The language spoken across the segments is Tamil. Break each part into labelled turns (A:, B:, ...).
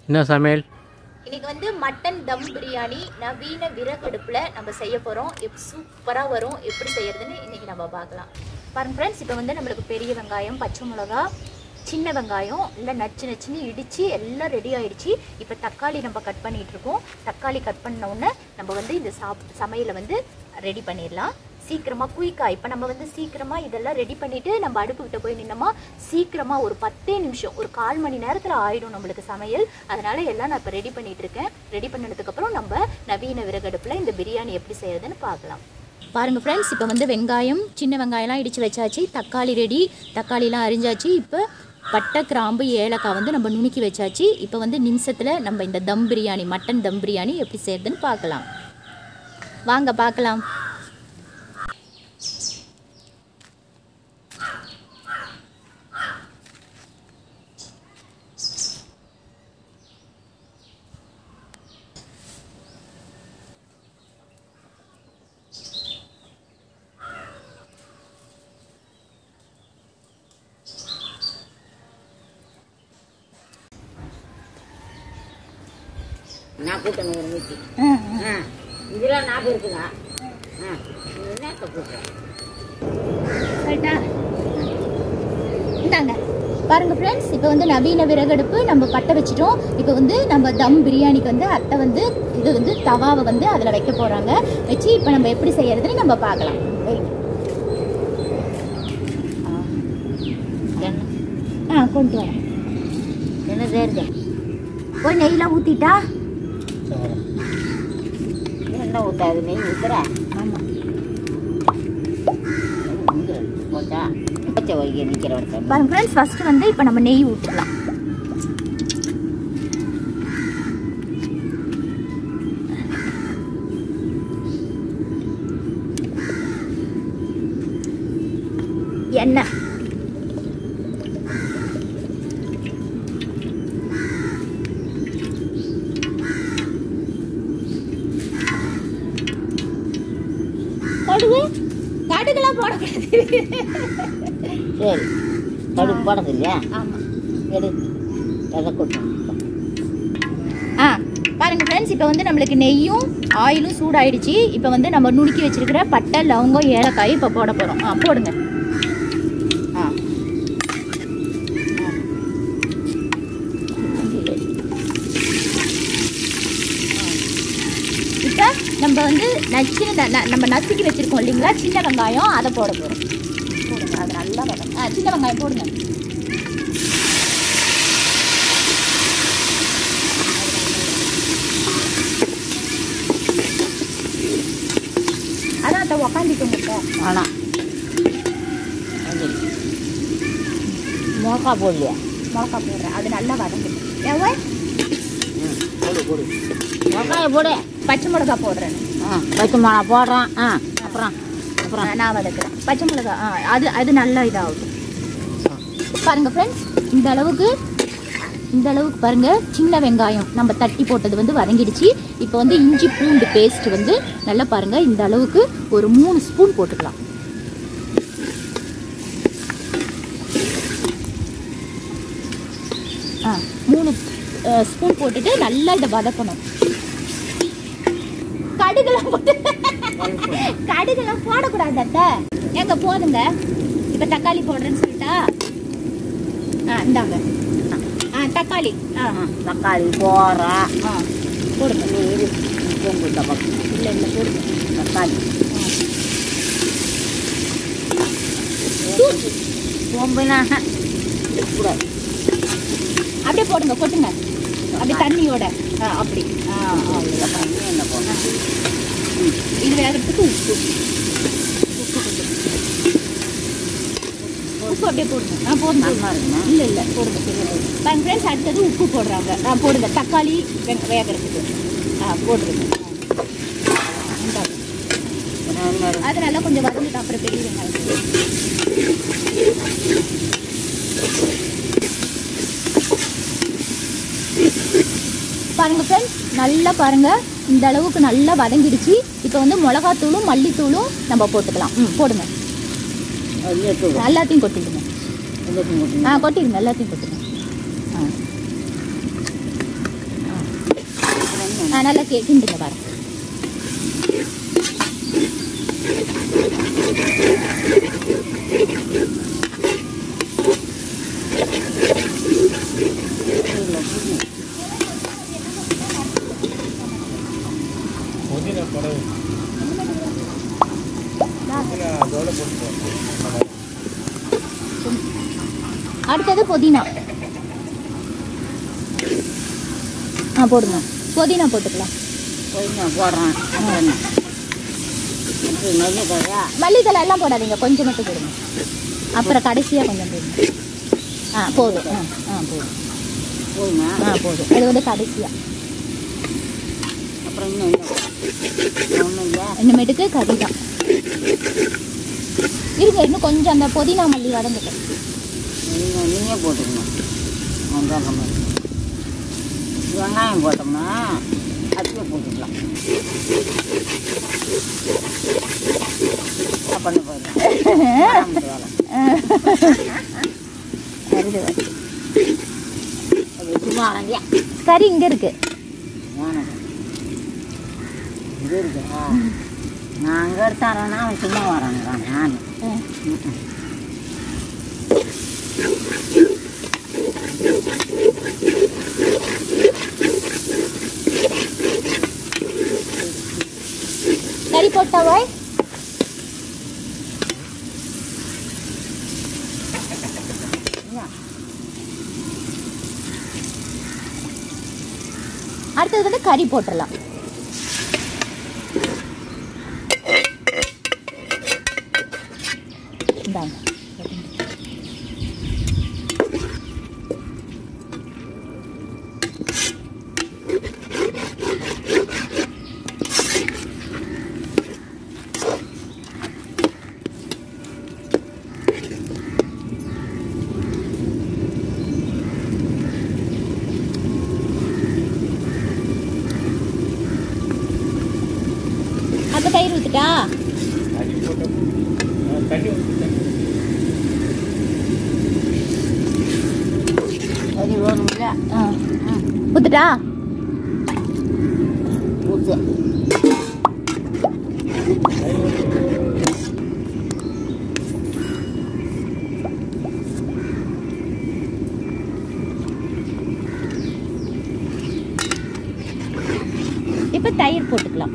A: என்ன சமையல்
B: இன்னைக்கு வந்து மட்டன் தம் பிரியாணி நவீன விறகடுப்புல நம்ம செய்ய போறோம் எப் சூப்பரா வரும் எப்படி செய்யறதுன்னு இன்னைக்கு நம்ம பார்க்கலாம் பாருங்க ஃப்ரெண்ட்ஸ் இப்போ வந்து நம்மளுக்கு பெரிய வெங்காயம் பச்சை மிளகா சின்ன வெங்காயம் எல்லாம் நச்சு நச்சுன்னு இடிச்சு எல்லாம் ரெடி ஆயிடுச்சு இப்போ தக்காளி நம்ம கட் பண்ணிட்டு இருக்கோம் தக்காளி கட் பண்ண உடனே நம்ம வந்து இந்த சாப் சமையலை வந்து ரெடி பண்ணிடலாம் சீக்கிரமா குயிக்கா இப்போ நம்ம வந்து சீக்கிரமா இதெல்லாம் ரெடி பண்ணிட்டு நம்ம அடுப்பு விட்டு போய் நின்னோமா சீக்கிரமா ஒரு பத்தே நிமிஷம் ஒரு கால் மணி நேரத்துல ஆயிடும் நம்மளுக்கு சமையல் அதனால எல்லாம் நான் இப்போ ரெடி பண்ணிட்டு இருக்கேன் ரெடி பண்ணதுக்கு அப்புறம் நம்ம நவீன விறகடுப்புல இந்த பிரியாணி எப்படி செய்யறதுன்னு பார்க்கலாம் பாருங்க ஃப்ரெண்ட்ஸ் இப்போ வந்து வெங்காயம் சின்ன வெங்காயம்லாம் இடிச்சு வச்சாச்சு தக்காளி ரெடி தக்காளிலாம் அரிஞ்சாச்சு இப்போ பட்டை கிராம்பு ஏலக்காய் வந்து நம்ம நுணுக்கி வச்சாச்சு இப்போ வந்து நிமிஷத்தில் நம்ம இந்த தம் பிரியாணி மட்டன் தம் பிரியாணி எப்படி செய்யறதுன்னு பார்க்கலாம் வாங்க பார்க்கலாம்
C: நான் கூட்டணும் ஒரு நூற்றி ஆ இதெல்லாம் ஞாபகம் இருக்குதா ஆ நீ என்ன கூட்டுறேன்
B: ரைட்டா இந்தாங்க பாருங்க ஃப்ரெண்ட்ஸ் இப்போ வந்து நவீன விறகடுப்பு நம்ம பட்ட வச்சிட்டோம் இப்போ வந்து நம்ம தம் பிரியாணிக்கு வந்து அத்தை வந்து இது வந்து தவாவை வந்து அதில் வைக்க போகிறாங்க வச்சு இப்போ நம்ம எப்படி செய்யறதுன்னு நம்ம பார்க்கலாம் வைங்க.
C: என்ன
B: ஆ கொண்டு வரேன்
C: என்ன செய்யுது
B: ஒரு நெய்லாம் ஊற்றிட்டா
C: என்ன ஊற்றாது நெய் ஊற்றுற
B: ஆமாம்
C: போட்டா பச்சை வைக்க நிற்கிற ஒருத்தன்
B: பாருங்க ஃப்ரெண்ட்ஸ் ஃபஸ்ட்டு வந்து இப்போ நம்ம நெய் ஊற்றலாம் எண்ணெய் கடுகு கடுகுலாம் போடக்கூடாது
C: சரி கடுகு போடுறது இல்லையா
B: ஆமாம்
C: எடு எதை கூட்டணும்
B: ஆ பாருங்க ஃப்ரெண்ட்ஸ் இப்போ வந்து நம்மளுக்கு நெய்யும் ஆயிலும் சூடாயிடுச்சு இப்போ வந்து நம்ம நுணுக்கி வச்சிருக்கிற பட்டை லவங்கம் ஏலக்காய் இப்போ போட போகிறோம் ஆ போடுங்க
C: ஆ
B: இப்போ நம்ம வந்து நச்சுன்னு ந- ந- நம்ம நசுக்கி வச்சிருக்கோம் இல்லைங்களா சின்ன வெங்காயம் அதை போட போகிறோம் போடுங்க அது நல்லா வரும் ஆ சின்ன வெங்காயம் போடுங்க அதான் அதை உக்காந்துட்டு இப்போ
C: வேணாம் மோக்கா போடலையா
B: மிளகா போடுறேன் அது நல்லா வதங்குது ஏவா
C: ம் போடு போடு மோக்காய போடு
B: பச்சை மிளகா போடுறேன்
C: ஆ பச்சை மிளகா போடுறான் ஆ அப்புறம் அப்புறம்
B: ஆ, நான் வதக்குறேன் பச்சை மிளகா ஆ அது அது நல்லா இதாகும் பாருங்க ஃப்ரெண்ட்ஸ் இந்த அளவுக்கு இந்த அளவுக்கு பாருங்க சின்ன வெங்காயம் நம்ம தட்டி போட்டது வந்து வதங்கிடுச்சு இப்போ வந்து இஞ்சி பூண்டு பேஸ்ட் வந்து நல்லா பாருங்க இந்த அளவுக்கு ஒரு மூணு ஸ்பூன் போட்டுக்கலாம் ஆ மூணு ஸ்பூன் போட்டுட்டு நல்லா இதை வதக்கணும் கடுகுலாம் போட்டு கடுகுலாம் போடக்கூடாது அத்தை எங்க போதுங்க இப்போ தக்காளி போடுறேன்னு சொல்லிட்டா ஆ இந்தாங்க ஆ தக்காளி ஆ
C: ஆ தக்காளி போடுறா
B: ஆ போடுங்க
C: நீ இரு பொங்கு பக்கம்
B: இல்லை இல்லை போடுங்க
C: தக்காளி
B: தூக்கி
C: பொம்புனா கூடாது
B: அப்படியே போடுங்க கொட்டுங்க அப்படியே தண்ணியோட ஆ அப்படி ஆ ஆ
C: அப்புறம் இன்னும் என்ன போடணும்
B: இது வேகிறதுக்கு உப்பு உப்பு அப்படியே போடுங்க ஆ போடுங்க
C: நல்லா இருக்குண்ணா
B: இல்லை இல்லை போடுங்க சரியா போடுங்க பாருங்க ஃப்ரெண்ட்ஸ் அடுத்தது உப்பு போடுறாங்க ஆ போடுங்க தக்காளி வெங்க வேகிறதுக்கு ஆ போட்டுருங்க ஆ, இந்தாங்க. அது நல்லா கொஞ்சம் வதங்கிட்டு அப்புறம் பெரிய வெங்காயம் போடுங்க. பாருங்க ஃப்ரெண்ட்ஸ் நல்லா பாருங்க இந்த அளவுக்கு நல்லா வதங்கிடுச்சு இப்போ வந்து மிளகாத்தூளும் மல்லித்தூளும் நம்ம போட்டுக்கலாம் ம் போடுங்க
C: எல்லாத்தையும்
B: எல்லாத்தையும் கொட்டிடுங்க ஆ
C: எல்லாத்தையும்
B: கொட்டிடுங்க எல்லாத்தையும் கொட்டிடுங்க ஆ ஆ நல்லா கே கிண்டுங்க பாரு
A: புதினா படம் புதினா அதோட போட்டு
B: அடுத்தது புதினா ஆ போடுங்க புதினா போட்டுக்கலாம்
C: கொஞ்சம் போடுறேன் அப்புறம் என்ன இது நெல்லிக்காயா
B: மல்லித்தலை எல்லாம் போடாதீங்க கொஞ்சம் மட்டும் போடுங்க அப்புறம் கடைசியாக கொஞ்சம் போடுங்க ஆ போதும் ஆ ஆ போதும்
C: போதுமா
B: ஆ போதும் அது வந்து கடைசியாக
C: அப்புறம் இன்னும் என்ன ஒன்றும் இல்லை
B: இனிமேட்டுக்கு கறி தான் இருங்க இன்னும் கொஞ்சம் அந்த புதினா மல்லி வதங்கட்டும்
C: நீங்கள் நீங்கள் போட்டுக்கணும் வெங்காயம் மாதிரி வெங்காயம் போட்டோம்னா அப்படியே போட்டுக்கலாம் என்ன பண்ண போயிடலாம் வேலை
B: வருது வருது
C: அது சும்மா வாங்கியா
B: கறி இங்கே இருக்கு
C: வேணாம் இது இருக்கா நான் அங்கே எடுத்தாரேன்னா அவன் சும்மா வராங்கிறான் நான்
B: ஆ. கறி போட்டாவாய் அடுத்தது வந்து கறி போட்டுடலாம் இந்தாங்க அப்போ தயிர் ஊத்துட்டா
A: தண்ணி போட்டு ஆ, தண்ணி ஊற்றி தண்ணி
C: சரி வேணும்ல
B: ஆ ஊத்துட்டா
C: ஊற்று
B: இப்போ தயிர் போட்டுக்கலாம்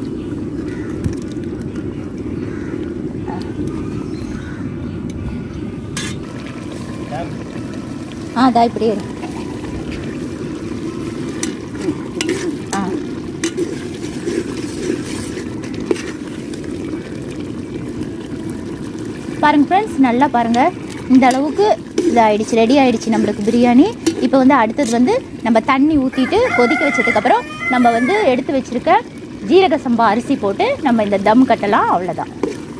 B: ஆ அதா இப்படியே இரு. ஆ பாருங்க ஃப்ரெண்ட்ஸ் நல்லா பாருங்க இந்த அளவுக்கு இதாயிடுச்சு ரெடி ஆயிடுச்சு நம்மளுக்கு பிரியாணி இப்போ வந்து அடுத்தது வந்து நம்ம தண்ணி ஊற்றிட்டு கொதிக்க வச்சதுக்கப்புறம் நம்ம வந்து எடுத்து வச்சிருக்க ஜீரக சம்பா அரிசி போட்டு நம்ம இந்த தம் கட்டலாம் அவ்வளோதான்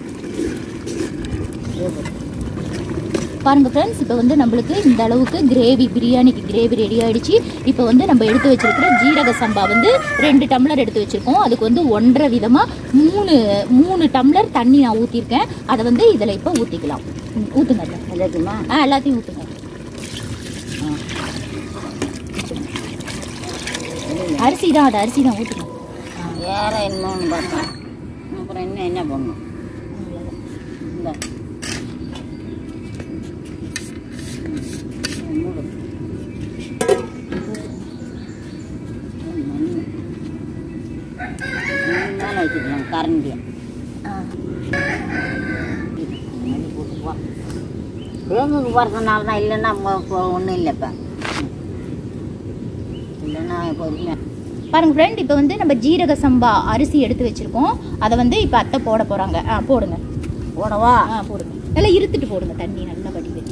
B: பாருங்க ஃப்ரெண்ட்ஸ் இப்போ வந்து நம்மளுக்கு இந்த அளவுக்கு கிரேவி பிரியாணிக்கு கிரேவி ரெடி ஆயிடுச்சு இப்போ வந்து நம்ம எடுத்து வச்சிருக்கிற ஜீரக சம்பா வந்து ரெண்டு டம்ளர் எடுத்து வச்சிருக்கோம் அதுக்கு வந்து ஒன்றரை விதமாக மூணு மூணு டம்ளர் தண்ணி நான் ஊற்றிருக்கேன் அதை வந்து இதில் இப்போ ஊற்றிக்கலாம் ஊற்றுங்க அதை.
C: எல்லாத்தையுமா
B: ஆ எல்லாத்தையும் ஊற்றுங்க அரிசி தான் அது அரிசி தான் ஊற்றுங்க
C: வேற என்னமோன்னு பார்த்தேன் அப்புறம் இன்னும் என்ன பண்ணும் இந்த மூடு. மண். மண் மேலே வச்சுக்கலாம் கரண்டியை மணி போட்டு போ பேங்குக்கு போகிறதுனால தான் இல்லைன்னா ஒன்றும் இல்லை இப்போ இல்லைன்னா பொறுமையாக
B: பாருங்க ஃப்ரெண்ட் இப்போ வந்து நம்ம ஜீரக சம்பா அரிசி எடுத்து வச்சிருக்கோம் அதை வந்து இப்போ அத்தை போட போகிறாங்க ஆ போடுங்க
C: போடவா
B: ஆ போடுங்க நல்லா இருத்துட்டு போடுங்க தண்ணி நல்லா வடி வடி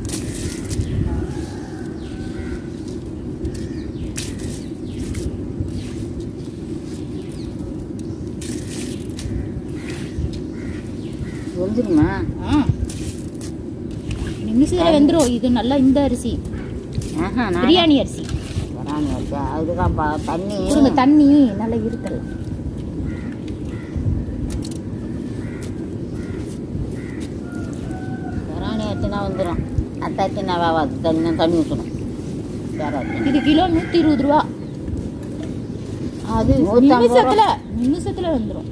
C: வந்துருமா
B: ஆ நிமிஷத்தில் வெந்துடும் இது நல்லா இந்த அரிசி
C: ஆஹா நான்
B: பிரியாணி அரிசி
C: வராம வச்சா அதுதான் பா தண்ணி
B: கொடுங்க தண்ணி நல்லா இருத்தலாம்
C: வராணி வச்சுனா வந்துடும் அத்தாச்சினா வேவாது தண்ணி தண்ணி ஊற்றணும் வேறாது
B: இது கிலோ நூற்றி இருபது ரூபா அது
C: நூத்தம்பது ரூபா.
B: நிமிஷத்துல நிமிஷத்துல வந்துடும்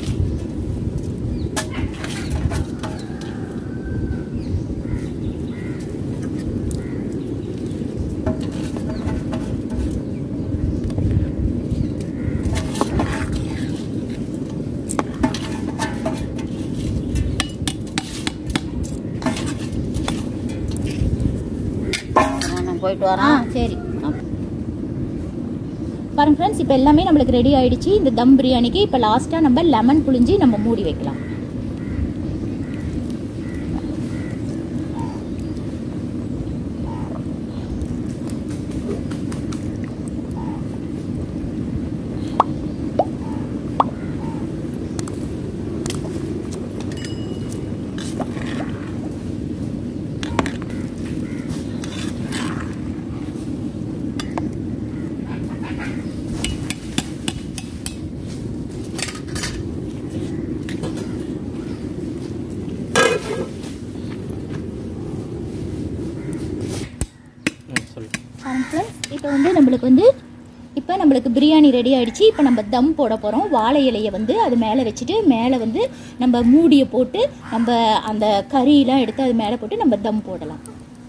C: நான் போயிட்டு
B: ஆ
C: வரேன்
B: சரி பாருங்க ஃப்ரெண்ட்ஸ் இப்போ எல்லாமே நம்மளுக்கு ரெடி ஆயிடுச்சு இந்த தம் பிரியாணிக்கு இப்போ லாஸ்ட்டாக நம்ம லெமன் புழிஞ்சி நம்ம மூடி வைக்கலாம்
A: ம் சொல்லு
B: பாருங்க ஃப்ரெண்ட்ஸ் இப்போ வந்து நம்மளுக்கு வந்து இப்போ நம்மளுக்கு பிரியாணி ரெடி ஆயிடுச்சு இப்போ நம்ம தம் போட போகிறோம் வாழை இலையை வந்து அது மேலே வச்சுட்டு மேலே வந்து நம்ம மூடியை போட்டு நம்ம அந்த கறியெலாம் எடுத்து அது மேலே போட்டு நம்ம தம் போடலாம்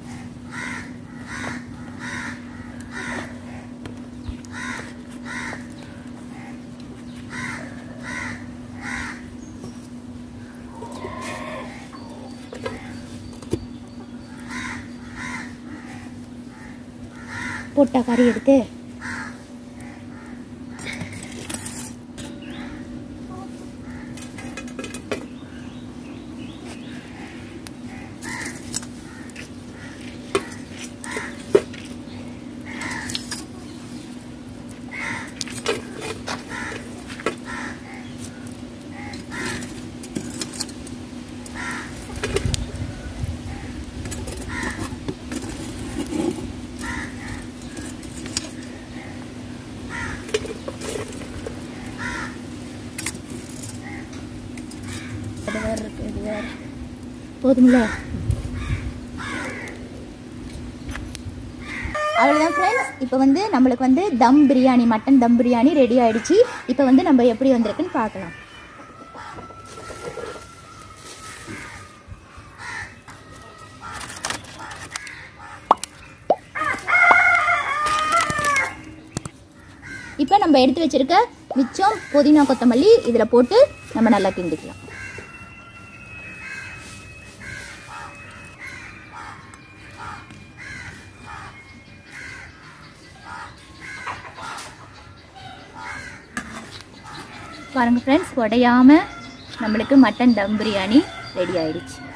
B: போட்டா கறி எடுத்து அது வேற இருக்கு இது வேற போதும்ல அவ்வளோதான் ஃப்ரெண்ட்ஸ் இப்போ வந்து நம்மளுக்கு வந்து தம் பிரியாணி மட்டன் தம் பிரியாணி ரெடி ஆயிடுச்சு இப்போ வந்து நம்ம எப்படி வந்திருக்குன்னு பார்க்கலாம் இப்போ நம்ம எடுத்து வச்சிருக்க மிச்சம் புதினா கொத்தமல்லி இதில் போட்டு நம்ம நல்லா கிண்டிக்கலாம் பாருங்கள் ஃப்ரெண்ட்ஸ் உடையாம நம்மளுக்கு மட்டன் தம் பிரியாணி ரெடி ஆயிடுச்சு